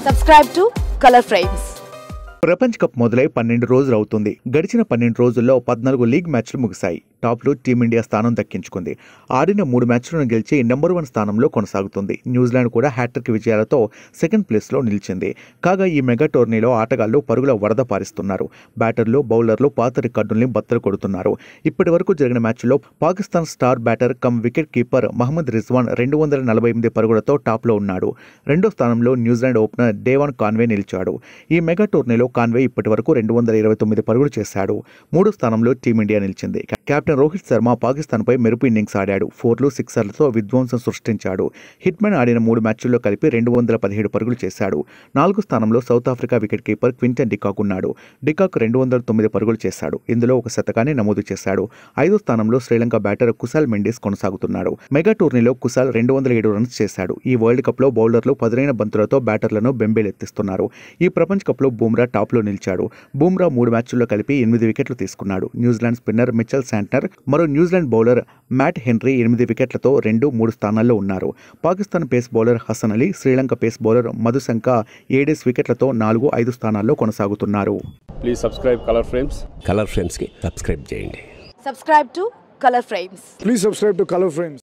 Subscribe to Color Frames. ప్రపంచ cup మొదలై పన్నెండు రోజులు అవుతుంది గడిచిన పన్నెండు రోజుల్లో పద్నాలుగు లీగ్ మ్యాచ్లు ముగిశాయి టాప్లో టీమిండియా స్థానం దక్కించుకుంది ఆడిన మూడు మ్యాచ్లను గెలిచి నెంబర్ వన్ స్థానంలో కొనసాగుతుంది న్యూజిలాండ్ కూడా హ్యాట్రిక్ విజయాలతో సెకండ్ ప్లేస్లో నిలిచింది కాగా ఈ మెగా టోర్నీలో ఆటగాళ్లు పరుగుల వరద పారిస్తున్నారు బ్యాటర్లు బౌలర్లు పాత రికార్డుల్ని బద్దలు కొడుతున్నారు ఇప్పటి వరకు జరిగిన మ్యాచ్లో Pakistan star batter cum wicket keeper Mohammad Rizwan రెండు వందల నలభై ఎనిమిది పరుగులతో టాప్లో ఉన్నాడు రెండో స్థానంలో న్యూజిలాండ్ ఓపెనర్ డేవాన్ కాన్వే నిలిచాడు ఈ మెగా టోర్నీలో కాన్వే ఇప్పటి వరకు రెండు వందల ఇరవై తొమ్మిది పరుగులు చేశాడు మూడో స్థానంలో టీమిండియా నిలిచింది కెప్టెన్ రోహిత్ శర్మ పాకిస్తాన్పై మెరుపు ఇన్నింగ్స్ ఆడాడు ఫోర్లు సిక్సర్లతో విధ్వంసం సృష్టించాడు హిట్మెన్ ఆడిన మూడు మ్యాచ్ల్లో కలిపి రెండు వందల పదిహేడు పరుగులు చేశాడు నాలుగు స్థానంలో South Africa wicket keeper Quinton de Kock ఉన్నాడు డికాక్ రెండు వందల తొమ్మిది పరుగులు చేశాడు ఇందులో ఒక శతకాన్ని నమోదు చేశాడు ఐదో స్థానంలో శ్రీలంక బ్యాటర్ కుశాల్ మెండిస్ కొనసాగుతున్నాడు మెగా టోర్నీలో కుశాల్ రెండు వందల ఏడు రన్స్ చేశాడు ఈ వరల్డ్ కప్లో బౌలర్లు పదునైన బంతులతో బ్యాటర్లను బెంబేలెత్తిస్తున్నారు ఈ ప్రపంచ కప్లో బూమ్రా టాప్లో నిలిచాడు బూమ్రా మూడు మ్యాచ్ల్లో కలిపి ఎనిమిది వికెట్లు తీసుకున్నాడు న్యూజిలాండ్ స్పిన్నర్ మిచెల్ శాంట్నర్ మరో న్యూజిలాండ్ బౌలర్ మ్యాట్ హెన్రీ ఎనిమిది వికెట్లతో రెండు మూడు స్థానాల్లో ఉన్నారు Pakistan pace bowler Hasan Ali Sri Lanka pace bowler Madushanka ఏడేస్ వికెట్లతో నాలుగు ఐదు స్థానాల్లో కొనసాగుతున్నారు please subscribe Color Frames Color ఫ్రేమ్స్కి సబ్స్క్రైబ్ చేయండి Subscribe to Color Frames. Please subscribe to Color Frames.